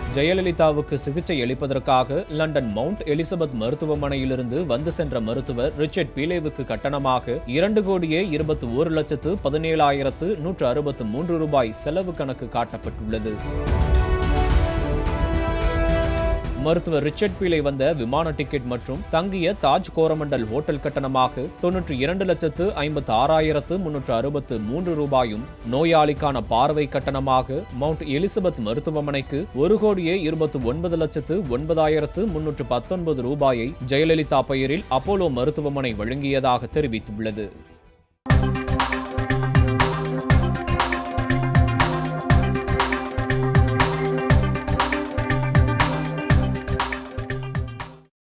ஜெயலலிதாவுக்கு சிகிச்சை அளிப்பதற்காக லண்டன் மவுண்ட் எலிசபெத் மருத்துவமனையிலிருந்து வந்து சென்ற மருத்துவர் ரிச்சர்ட் பீலேவுக்கு கட்டணமாக இரண்டு கோடியே இருபத்தி ஒரு லட்சத்து பதினேழாயிரத்து நூற்று அறுபத்து மூன்று ரூபாய் செலவு கணக்கு காட்டப்பட்டுள்ளது மருத்துவர் ரிச்சர்ட் பீலே வந்த விமான டிக்கெட் மற்றும் தங்கிய தாஜ் கோரமண்டல் ஹோட்டல் கட்டணமாக தொன்னூற்றி இரண்டு லட்சத்து ஐம்பத்து ஆறாயிரத்து முன்னூற்று அறுபத்து மூன்று ரூபாயும் நோயாளிக்கான பார்வை கட்டணமாக மவுண்ட் எலிசபெத் மருத்துவமனைக்கு ஒரு கோடியே இருபத்து ஒன்பது லட்சத்து ஒன்பதாயிரத்து முன்னூற்று பத்தொன்பது ரூபாயை ஜெயலலிதா பெயரில் அப்போலோ மருத்துவமனை வழங்கியதாக தெரிவித்துள்ளது